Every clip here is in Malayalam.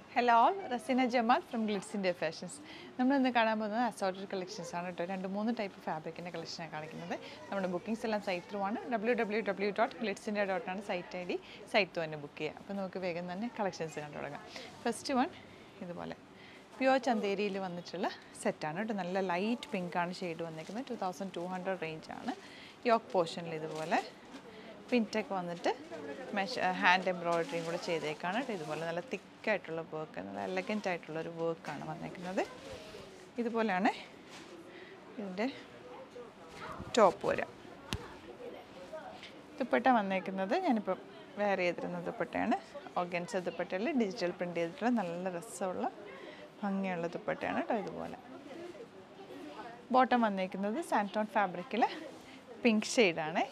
hello all Razeena Jamal from Glitz India Fashions നമ്മൾ ഇന്ന് കാണാൻ പോകുന്നത് അസോർട്ടഡ് കളക്ഷൻസ് ആണ് കേട്ടോ രണ്ട് മൂന്ന് ടൈപ്പ് ഫാബ്രിക്കിൻ്റെ കളക്ഷനാണ് കാണിക്കുന്നത് നമ്മുടെ ബുക്കിംഗ്സ് എല്ലാം സൈറ്റ് ത്രൂ ആണ് W W W dot Glitz India dot ആണ് site I D site through തന്നെ ബുക്ക് ചെയ്യുക അപ്പോൾ നമുക്ക് വേഗം തന്നെ കളക്ഷൻസ് കണ്ടു തുടങ്ങാം ഫസ്റ്റ് വൺ ഇതുപോലെ പ്യുവർ ചന്തേരിയിൽ വന്നിട്ടുള്ള സെറ്റാണ് കേട്ടോ നല്ല ലൈറ്റ് പിങ്ക് ആണ് ഷെയ്ഡ് വന്നിരിക്കുന്നത് ടു തൗസൻഡ് ടു ഹൺഡ്രഡ് റേഞ്ചാണ് യോക്ക് പോർഷനിൽ ഇതുപോലെ പിൻറ്റൊക്കെ വന്നിട്ട് മെഷ ഹാൻഡ് എംബ്രോയിഡറിയും കൂടെ ചെയ്തേക്കാണ് കേട്ടോ ഇതുപോലെ നല്ല തിക്കായിട്ടുള്ള വർക്ക് നല്ല എലഗൻ്റ് ആയിട്ടുള്ള ഒരു വർക്കാണ് വന്നേക്കുന്നത് ഇതുപോലെയാണ് ഇതിൻ്റെ ടോപ്പ് വരിക ദുപ്പട്ട വന്നേക്കുന്നത് ഞാനിപ്പോൾ വേറെ ചെയ്തിരുന്ന ദുപ്പട്ടയാണ് ഓർഗൻസ് ദുപ്പട്ടയിൽ ഡിജിറ്റൽ പ്രിൻ്റ് ചെയ്തിട്ടുള്ള നല്ല രസമുള്ള ഭംഗിയുള്ള ദുപ്പട്ടയാണ് കേട്ടോ ഇതുപോലെ ബോട്ടം വന്നേക്കുന്നത് സാൻറ്റോൺ ഫാബ്രിക്കിൽ പിങ്ക് ഷെയ്ഡാണ്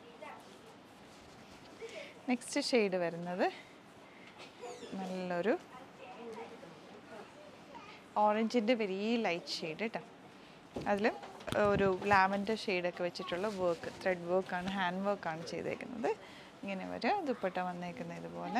നെക്സ്റ്റ് ഷെയ്ഡ് വരുന്നത് നല്ലൊരു ഓറഞ്ചിൻ്റെ വെരി ലൈറ്റ് ഷെയ്ഡ് കേട്ടോ അതിൽ ഒരു ലാവൻഡർ ഷെയ്ഡൊക്കെ വെച്ചിട്ടുള്ള വർക്ക് ത്രെഡ് വർക്കാണ് ഹാൻഡ് വർക്കാണ് ചെയ്തേക്കുന്നത് ഇങ്ങനെ വരെ ദുപ്പട്ട വന്നേക്കുന്നത് ഇതുപോലെ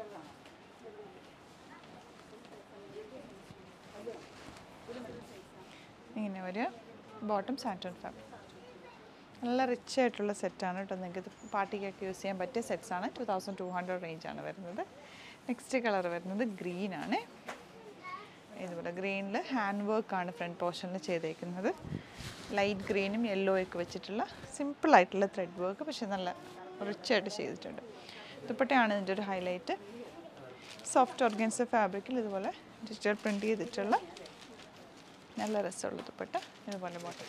ഇങ്ങനെ ഒരു ബോട്ടം സാൻറ്റോൺ ഫാബ്രിക് നല്ല റിച്ച് ആയിട്ടുള്ള സെറ്റാണ് കേട്ടോ നിങ്ങൾക്ക് ഇത് പാർട്ടിക്കൊക്കെ യൂസ് ചെയ്യാൻ പറ്റിയ സെറ്റ്സാണ് ടു തൗസൻഡ് ടു ഹൺഡ്രഡ് റേഞ്ചാണ് വരുന്നത് നെക്സ്റ്റ് കളർ വരുന്നത് ഗ്രീനാണ് ഇതുപോലെ ഗ്രീനിൽ ഹാൻഡ് വർക്കാണ് ഫ്രണ്ട് പോർഷനിൽ ചെയ്തേക്കുന്നത് ലൈറ്റ് ഗ്രീനും യെല്ലോ ഒക്കെ വെച്ചിട്ടുള്ള സിമ്പിളായിട്ടുള്ള ത്രെഡ് വർക്ക് പക്ഷെ നല്ല റിച്ചായിട്ട് ചെയ്തിട്ടുണ്ട് ദുപ്പട്ടയാണ് ഇതിൻ്റെ ഒരു ഹൈലൈറ്റ് സോഫ്റ്റ് ഓർഗൻസ് ഫാബ്രിക്കിൽ ഇതുപോലെ ഡിജിറ്റൽ പ്രിൻറ്റ് ചെയ്തിട്ടുള്ള നല്ല രസമുള്ള ദുപ്പട്ട ഇതുപോലെ ബോട്ടം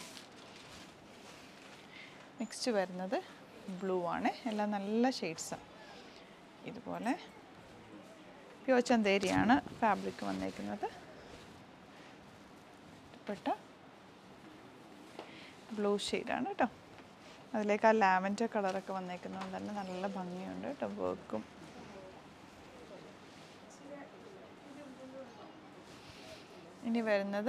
നെക്സ്റ്റ് വരുന്നത് ബ്ലൂ ആണ് എല്ലാം നല്ല ഷെയ്ഡ്സാണ് ഇതുപോലെ പ്യുവർ ചന്തേരിയാണ് ഫാബ്രിക് വന്നേക്കുന്നത് ദുപ്പട്ട ബ്ലൂ ഷെയ്ഡാണ് കേട്ടോ അതിലേക്ക് ആ ലാവൻഡർ കളറൊക്കെ വന്നേക്കുന്നത് തന്നെ നല്ല ഭംഗിയുണ്ട് കേട്ടോ വർക്കും ഇനി വരുന്നത്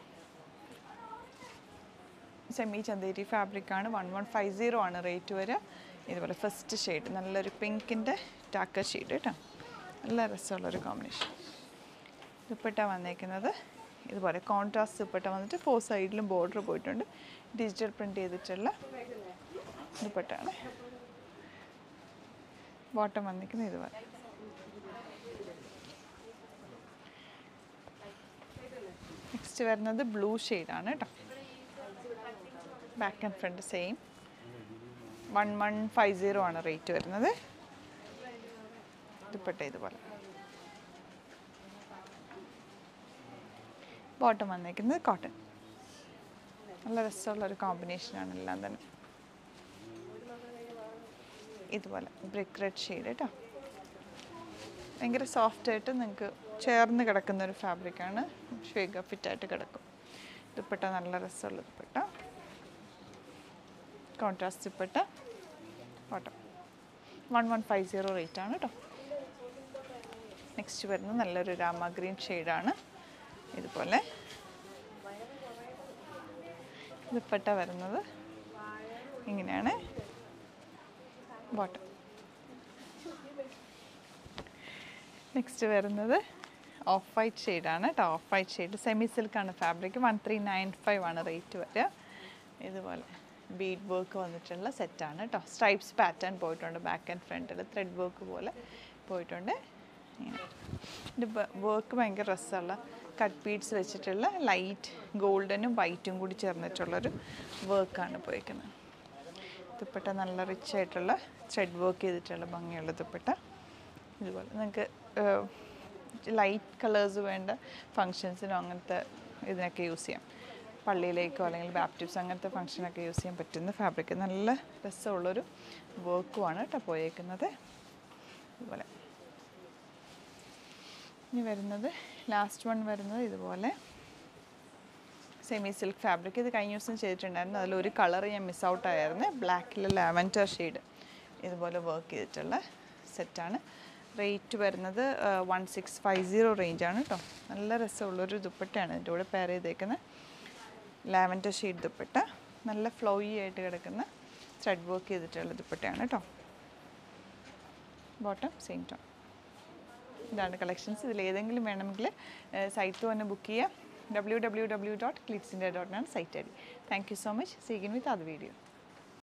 സെമി ചന്തേരി ഫാബ്രിക്കാണ് വൺ വൺ ഫൈവ് സീറോ ആണ് റേറ്റ് വരിക ഇതുപോലെ ഫസ്റ്റ് ഷെയ്ഡ് നല്ലൊരു പിങ്കിൻ്റെ ടാക്കർ ഷെയ്ഡ് കേട്ടോ നല്ല രസമുള്ളൊരു കോമ്പിനേഷൻ ദുപ്പട്ട വന്നേക്കുന്നത് ഇതുപോലെ കോൺട്രാസ്റ്റ് ദുപ്പട്ട വന്നിട്ട് ഫോർ സൈഡിലും ബോർഡർ പോയിട്ടുണ്ട് ഡിജിറ്റൽ പ്രിൻ്റ് ചെയ്തിട്ടുള്ള ദുപ്പട്ടയാണ് ബോട്ടം വന്നിരിക്കുന്നത് ഇതുപോലെ നെക്സ്റ്റ് വരുന്നത് ബ്ലൂ ഷെയ്ഡാണ് കേട്ടോ back and front same one one five zero ആണ് റേറ്റ് വരുന്നത് ദുപ്പട്ട ഇതുപോലെ ബോട്ടം വന്നേക്കുന്നത് കോട്ടൺ നല്ല രസമുള്ള ഒരു കോമ്പിനേഷനാണ് എല്ലാം തന്നെ ഇതുപോലെ ബ്രിക്ക് റെഡ് ഷെയ്ഡ് കേട്ടോ ഭയങ്കര സോഫ്റ്റ് ആയിട്ട് നിങ്ങൾക്ക് ചേർന്ന് കിടക്കുന്ന ഒരു ഫാബ്രിക്കാണ് ഷേഗ ഫിറ്റായിട്ട് കിടക്കും ദുപ്പട്ട നല്ല രസമുള്ള ദുപ്പട്ട കോൺട്രാസ്റ്റ് ദുപ്പട്ട ഓട്ടം one one five zero rate ആണ് കേട്ടോ നെക്സ്റ്റ് വരുന്നത് നല്ലൊരു രാമ ഗ്രീൻ ഷെയ്ഡാണ് ഇതുപോലെ ദുപ്പട്ട വരുന്നത് ഇങ്ങനെയാണ് ബോട്ടം നെക്സ്റ്റ് വരുന്നത് ഓഫ് വൈറ്റ് ഷെയ്ഡാണ് കേട്ടോ ഓഫ് വൈറ്റ് ഷെയ്ഡ് സെമി സിൽക്കാണ് fabric one three nine five ആണ് റേറ്റ് വരിക ഇതുപോലെ ബീഡ് വർക്ക് വന്നിട്ടുള്ള സെറ്റാണ് കേട്ടോ സ്ട്രൈപ്സ് പാറ്റേൺ പോയിട്ടുണ്ട് ബാക്ക് ആൻഡ് ഫ്രണ്ടിൽ ത്രെഡ് വർക്ക് പോലെ പോയിട്ടുണ്ട് ഇങ്ങനെ ഇത് വർക്ക് ഭയങ്കര രസമുള്ള കട്ട് ബീഡ്സ് വെച്ചിട്ടുള്ള ലൈറ്റ് ഗോൾഡനും വൈറ്റും കൂടി ചേർന്നിട്ടുള്ളൊരു വർക്കാണ് പോയിരിക്കുന്നത് ദുപ്പട്ട നല്ല റിച്ച് ആയിട്ടുള്ള ത്രെഡ് വർക്ക് ചെയ്തിട്ടുള്ള ഭംഗിയുള്ള ദുപ്പട്ട ഇതുപോലെ നിങ്ങൾക്ക് ലൈറ്റ് കളേഴ്സ് വേണ്ട ഫങ്ഷൻസിനോ അങ്ങനത്തെ ഇതിനൊക്കെ യൂസ് ചെയ്യാം പള്ളിയിലേക്കോ അല്ലെങ്കിൽ ബാപ്റ്റിപ്സ് അങ്ങനത്തെ ഫങ്ഷനൊക്കെ യൂസ് ചെയ്യാൻ പറ്റുന്ന ഫാബ്രിക് നല്ല രസമുള്ളൊരു വർക്കുമാണ് കേട്ടോ പോയേക്കുന്നത് ഇതുപോലെ ഇനി വരുന്നത് ലാസ്റ്റ് വൺ വരുന്നത് ഇതുപോലെ സെമി സിൽക്ക് ഫാബ്രിക് ഇത് കഴിഞ്ഞ ദിവസം ചെയ്തിട്ടുണ്ടായിരുന്നു അതിലൊരു കളർ ഞാൻ മിസ് ഔട്ട് ആയിരുന്നു ബ്ലാക്കിൽ ലാവൻഡർ ഷെയ്ഡ് ഇതുപോലെ വർക്ക് ചെയ്തിട്ടുള്ള സെറ്റാണ് റേറ്റ് വരുന്നത് വൺ സിക്സ് ഫൈവ് സീറോ റേഞ്ചാണ് കേട്ടോ നല്ല രസമുള്ളൊരു ദുപ്പട്ടയാണ് ഇതിൻ്റെ കൂടെ പെയർ ചെയ്തേക്കുന്നത് ലാവൻഡർ ഷെയ്ഡ് ദുപ്പട്ട നല്ല ഫ്ലോയി ആയിട്ട് കിടക്കുന്ന ത്രെഡ് വർക്ക് ചെയ്തിട്ടുള്ള ദുപ്പട്ടയാണ് കേട്ടോ ബോട്ടം സെയിം ടോൺ ഇതാണ് കളക്ഷൻസ് ഇതിൽ ഏതെങ്കിലും വേണമെങ്കിൽ സൈറ്റ് തന്നെ ബുക്ക് ചെയ്യുക W W W dot Glitz India dot ആണ് site I D thank you so much see again with അത് വീഡിയോ